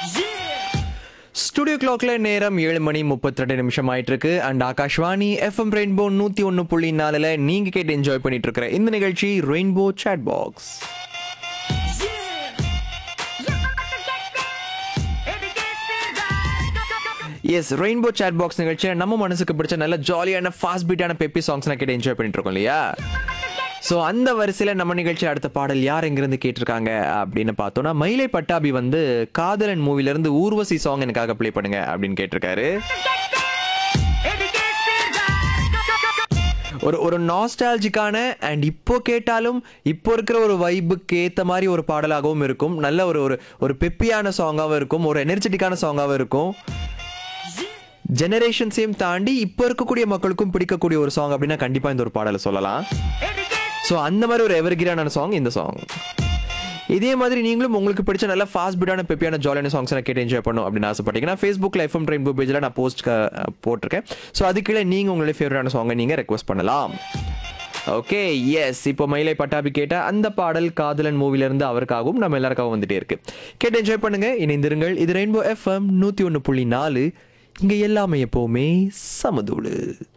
studio கிளாக்ல நேரம் ஏழு மணி முப்பத்தி ரெண்டு நிமிஷம் ஆயிட்டு இருக்கு அண்ட் ஆகாஷ்வாணி எஃப்எம் ரெயின்போ நூத்தி ஒன்னு புள்ளி நாலுல நீங்க கேட்டு என்ஜாய் பண்ணிட்டு இருக்கிற இந்த நிகழ்ச்சி rainbow chat box yes rainbow chat box நிகழ்ச்சியை நம்ம மனசுக்கு பிடிச்ச நல்ல ஜாலியான ஃபாஸ்ட் பீட்டான பெப்பி சாங்ஸ்லாம் கேட்டு என்ஜாய் பண்ணிட்டு இருக்கோம் இல்லையா ஸோ அந்த வரிசையில் நம்ம நிகழ்ச்சி அடுத்த பாடல் யார் எங்கிருந்து கேட்டிருக்காங்க அப்படின்னு பார்த்தோம்னா மயிலை பட்டாபி வந்து காதலன் மூவிலேருந்து ஊர்வசி சாங் எனக்காக ப்ளே பண்ணுங்க அப்படின்னு கேட்டிருக்காரு ஒரு ஒரு நாஸ்டாலஜிக்கான அண்ட் இப்போ கேட்டாலும் இப்போ இருக்கிற ஒரு வைபுக்கு ஏற்ற மாதிரி ஒரு பாடலாகவும் இருக்கும் நல்ல ஒரு ஒரு ஒரு பெப்பியான சாங்காகவும் இருக்கும் ஒரு எனர்ஜெட்டிக்கான சாங்காகவும் இருக்கும் ஜெனரேஷன்ஸையும் தாண்டி இப்போ இருக்கக்கூடிய மக்களுக்கும் பிடிக்கக்கூடிய ஒரு சாங் அப்படின்னா கண்டிப்பாக இந்த ஒரு பாடலை சொல்லலாம் ஸோ அந்த மாதிரி ஒரு எவர்கிரான சாங் இந்த சாங் இதே மாதிரி நீங்களும் உங்களுக்கு பிடிச்ச நல்ல ஃபாஸ்ட் பீட்டான பெப்பியான ஜாலியான சாங்ஸ் நான் கேட்டு என்ஜாய் பண்ணும் அப்படின்னு ஆசைப்பட்டீங்கன்னா ஃபேஸ்புக்கில் எஃப்எம் ரெயின்போ பேஜில் நான் போஸ்ட் போட்டிருக்கேன் ஸோ அதுக்குள்ளே நீங்கள் உங்களுடைய ஃபேவரட்டான சாங்கை நீங்கள் ரெக்வஸ்ட் பண்ணலாம் ஓகே எஸ் இப்போ மயிலை பட்டாபி கேட்ட அந்த பாடல் காதலன் மூவில இருந்து அவருக்காகவும் நம்ம எல்லாருக்காகவும் வந்துட்டே இருக்கு கேட்டு என்ஜாய் பண்ணுங்க இணைந்திருங்கள் இது ரெயின்போ எஃப்எம் நூற்றி ஒன்று புள்ளி நாலு இங்கே எல்லாமே எப்போவுமே சமதூடு